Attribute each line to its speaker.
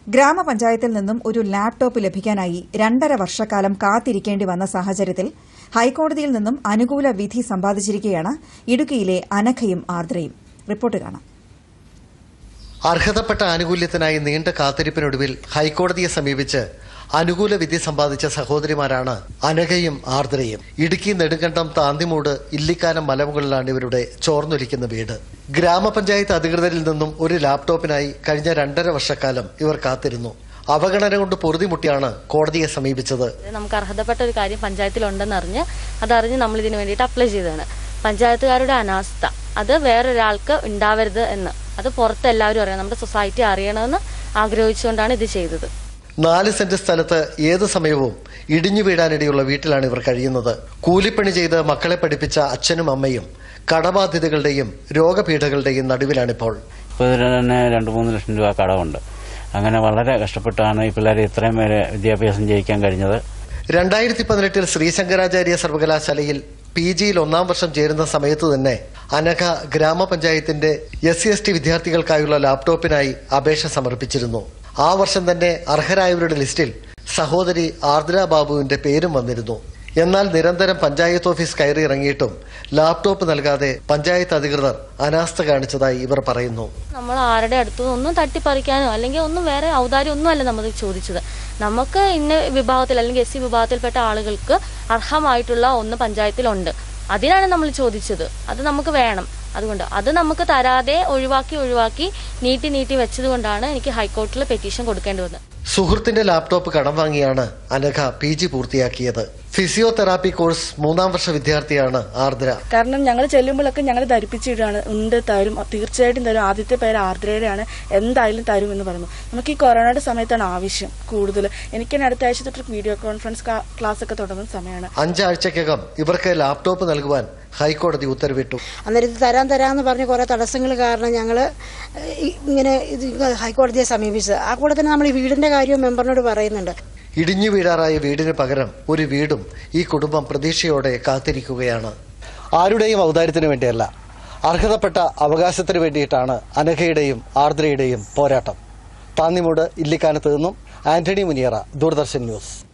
Speaker 1: ഗ്രാമപഞ്ചായത്തിൽ നിന്നും ഒരു ലാപ്ടോപ്പ് ലഭിക്കാനായി രണ്ടര വർഷക്കാലം കാത്തിരിക്കേണ്ടി വന്ന സാഹചര്യത്തിൽ ഹൈക്കോടതിയിൽ നിന്നും അനുകൂല വിധി സമ്പാദിച്ചിരിക്കുകയാണ് ഇടുക്കിയിലെ അനഘയും ആർദ്രയും റിപ്പോർട്ട് കാണാം
Speaker 2: അർഹതപ്പെട്ട ആനുകൂല്യത്തിനായി നീണ്ട കാത്തിരിപ്പിനൊടുവിൽ ഹൈക്കോടതിയെ സമീപിച്ച് അനുകൂല വിധി സമ്പാദിച്ച സഹോദരിമാരാണ് അനഘയും ആർദ്രയും ഇടുക്കി നെടുങ്കണ്ടം താന്തിമൂട് ഇല്ലിക്കാനം മലമുകളിലാണ് ഇവരുടെ ചോർന്നൊലിക്കുന്ന വീട് ഗ്രാമപഞ്ചായത്ത് അധികൃതരിൽ നിന്നും ഒരു ലാപ്ടോപ്പിനായി കഴിഞ്ഞ രണ്ടര വർഷക്കാലം ഇവർ കാത്തിരുന്നു അവഗണന കൊണ്ട് പൊറുതിമുട്ടിയാണ് കോടതിയെ സമീപിച്ചത്
Speaker 3: നമുക്ക് അർഹതപ്പെട്ട ഒരു കാര്യം പഞ്ചായത്തിലുണ്ടെന്ന് അറിഞ്ഞ് അതറിഞ്ഞ് നമ്മൾ ഇതിനു വേണ്ടിയിട്ട് അപ്ലൈ ചെയ്തതാണ് പഞ്ചായത്തുകാരുടെ അനാസ്ഥ അത് വേറൊരാൾക്ക് ഉണ്ടാവരുത് എന്ന് അത് പുറത്ത് എല്ലാവരും അറിയണം നമ്മുടെ സൊസൈറ്റി അറിയണമെന്ന് ആഗ്രഹിച്ചുകൊണ്ടാണ് ഇത് ചെയ്തത്
Speaker 2: നാല് സെന്റ് സ്ഥലത്ത് ഏത് സമയവും ഇടിഞ്ഞു വീഴാനിടയുള്ള വീട്ടിലാണ് ഇവർ കഴിയുന്നത് കൂലിപ്പണി ചെയ്ത് മക്കളെ പഠിപ്പിച്ച അച്ഛനും അമ്മയും കടബാധ്യതകളുടെയും രോഗപീഠകളുടെയും നടുവിലാണിപ്പോൾ
Speaker 4: ഇപ്പോൾ ഇതിന് തന്നെ രണ്ട് മൂന്ന് ലക്ഷം രൂപ കടമുണ്ട് അങ്ങനെ വളരെ കഷ്ടപ്പെട്ടാണ് ഈ പിള്ളേരെ ഇത്രയും വരെ വിദ്യാഭ്യാസം ചെയ്യിക്കാൻ കഴിഞ്ഞത്
Speaker 2: രണ്ടായിരത്തി പതിനെട്ടിൽ ശ്രീശങ്കരാചാര്യ സർവകലാശാലയിൽ പി ജിയിൽ ഒന്നാം വർഷം ചേരുന്ന സമയത്ത് തന്നെ അനഘ ഗ്രാമപഞ്ചായത്തിന്റെ എസ് സി എസ് ടി വിദ്യാർത്ഥികൾക്കായുള്ള ലാപ്ടോപ്പിനായി അപേക്ഷ സമർപ്പിച്ചിരുന്നു ആ വർഷം തന്നെ അർഹരായവരുടെ ലിസ്റ്റിൽ സഹോദരി ആർദ്ര ബാബുവിന്റെ പേരും വന്നിരുന്നു എന്നാൽ നിരന്തരം പഞ്ചായത്ത് ഓഫീസ് കയറി ഇറങ്ങിയിട്ടും ലാപ്ടോപ്പ് നൽകാതെ പഞ്ചായത്ത് അധികൃതർ അനാസ്ഥ കാണിച്ചതായി ഇവർ പറയുന്നു
Speaker 3: നമ്മൾ ആരുടെ അടുത്തു ഒന്നും തട്ടിപ്പറിക്കാനോ അല്ലെങ്കിൽ ഒന്നും വേറെ ഔദാര്യം ഒന്നും അല്ല നമ്മൾ ചോദിച്ചത് നമുക്ക് ഇന്ന വിഭാഗത്തിൽ അല്ലെങ്കിൽ എസ് സി വിഭാഗത്തിൽപ്പെട്ട ആളുകൾക്ക് അർഹമായിട്ടുള്ള ഒന്ന് പഞ്ചായത്തിലുണ്ട് അതിനാണ് നമ്മൾ ചോദിച്ചത് അത് നമുക്ക് വേണം അതുകൊണ്ട് അത് നമുക്ക് തരാതെ ഒഴിവാക്കി ഒഴിവാക്കി നീട്ടി നീട്ടി വെച്ചത് കൊണ്ടാണ് എനിക്ക് ഹൈക്കോർട്ടിൽ പെറ്റീഷൻ കൊടുക്കേണ്ടി വന്നത്
Speaker 2: സുഹൃത്തിന്റെ ലാപ്ടോപ്പ് കടം വാങ്ങിയാണ് അനഘ പി ജി പൂർത്തിയാക്കിയത് ഫിസിയോതെറാപ്പി കോഴ്സ് മൂന്നാം വർഷ വിദ്യാർത്ഥിയാണ് ആർദ്ര
Speaker 5: കാരണം ഞങ്ങൾ ചെല്ലുമ്പോഴൊക്കെ ഞങ്ങൾ ധരിപ്പിച്ചിട്ടാണ് ഉണ്ട് തരും തീർച്ചയായിട്ടും തരും ആദ്യത്തെ പേര് ആർദ്രയുടെയാണ് എന്തായാലും തരും എന്ന് പറഞ്ഞു നമുക്ക് ഈ കൊറോണയുടെ സമയത്താണ് ആവശ്യം കൂടുതൽ എനിക്ക് തന്നെ അടുത്ത ആഴ്ച തൊട്ട് വീഡിയോ കോൺഫറൻസ് ക്ലാസ് ഒക്കെ തുടങ്ങുന്ന സമയമാണ്
Speaker 2: അഞ്ചാഴ്ചക്കകം ഇവർക്ക് ലാപ്ടോപ്പ് നൽകുവാൻ ഹൈക്കോടതി ഉത്തരവിട്ടു
Speaker 6: അന്നേരം ഇത് തരാൻ തരാമെന്ന് പറഞ്ഞ് കുറേ തടസ്സങ്ങൾ കാരണം ഞങ്ങൾ ഇങ്ങനെ ഇത് ഹൈക്കോടതിയെ സമീപിച്ചത് ആ കൂടെ തന്നെ നമ്മൾ ഈ വീടിന്റെ കാര്യവും മെമ്പറിനോട് പറയുന്നുണ്ട്
Speaker 2: ഇടിഞ്ഞു വീഴാറായ വീടിന് പകരം ഒരു വീടും ഈ കുടുംബം പ്രതീക്ഷയോടെ കാത്തിരിക്കുകയാണ് ആരുടെയും ഔദാര്യത്തിന് വേണ്ടിയല്ല അർഹതപ്പെട്ട അവകാശത്തിന് വേണ്ടിയിട്ടാണ് അനഘയുടെയും ആർദ്രയുടെയും പോരാട്ടം താന്നിമൂട് ഇല്ലിക്കാനത്ത് നിന്നും ആന്റണി മുനിയറ ദൂരദർശൻ ന്യൂസ്